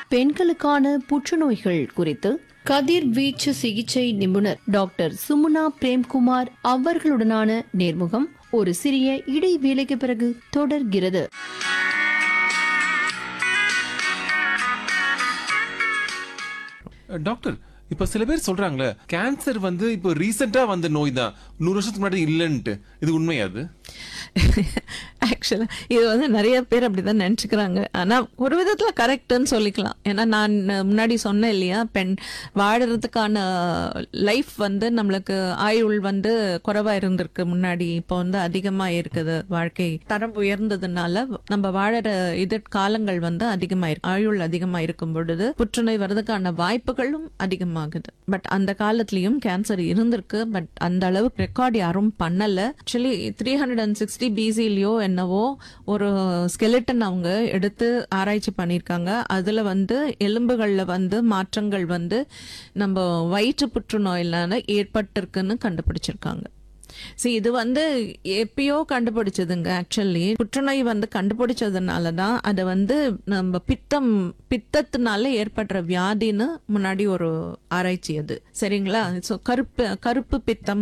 பெண்களுக்கான புற்றுநோய்கள் குறித்து கதிர்வீச்சு சிகிச்சை நிபுணர் டாக்டர் சுமுனா பிரேம்குமார் அவர்களுடனான நேர்முகம் ஒரு சிறிய இடைவேளைக்கு பிறகு தொடர்கிறது டாக்டர் இப்ப சில பேர் சொல்றாங்களே கேன்சர் வந்து இப்போ ரீசெண்டா வந்த நோய் தான் நூறு வருஷத்துக்கு முன்னாடி இல்லைன்ட்டு இது உண்மையாது ஆக்சுவலா இது வந்து நிறைய பேர் அப்படிதான் நினைச்சுக்கிறாங்க ஆனா ஒரு விதத்துல கரெக்ட்னு சொல்லிக்கலாம் ஏன்னா நான் முன்னாடி சொன்னேன் இல்லையா பெண் வாழறதுக்கான லைஃப் வந்து நம்மளுக்கு ஆயுள் வந்து குறைவா இருந்திருக்கு முன்னாடி இப்போ வந்து அதிகமா இருக்குது வாழ்க்கை தரம் உயர்ந்ததுனால நம்ம வாழற இது காலங்கள் வந்து அதிகமா இருக்கு ஆயுள் அதிகமா இருக்கும் பொழுது புற்றுநோய் வர்றதுக்கான வாய்ப்புகளும் அதிகமாகுது பட் அந்த காலத்திலயும் கேன்சர் இருந்திருக்கு பட் அந்த அளவுக்கு ரெக்கார்ட் யாரும் பண்ணல actually three hundred and sixty பிசிலயோ என்னவோ ஒரு ஸ்கெலிட்டன் அவங்க எடுத்து ஆராய்ச்சி பண்ணியிருக்காங்க அதுல வந்து எலும்புகள்ல வந்து மாற்றங்கள் வந்து நம்ம வயிற்று புற்றுநோயிலான ஏற்பட்டிருக்குன்னு கண்டுபிடிச்சிருக்காங்க see இது வந்து எப்பயோ கண்டுபிடிச்சதுங்க ஆக்சுவலி புற்றுநோய் வந்து கண்டுபிடிச்சதுனால தான் அதை வந்து நம்ம பித்தம் பித்தத்தினால ஏற்படுற வியாதின்னு முன்னாடி ஒரு ஆராய்ச்சி அது சரிங்களா ஸோ கருப்பு கருப்பு பித்தம்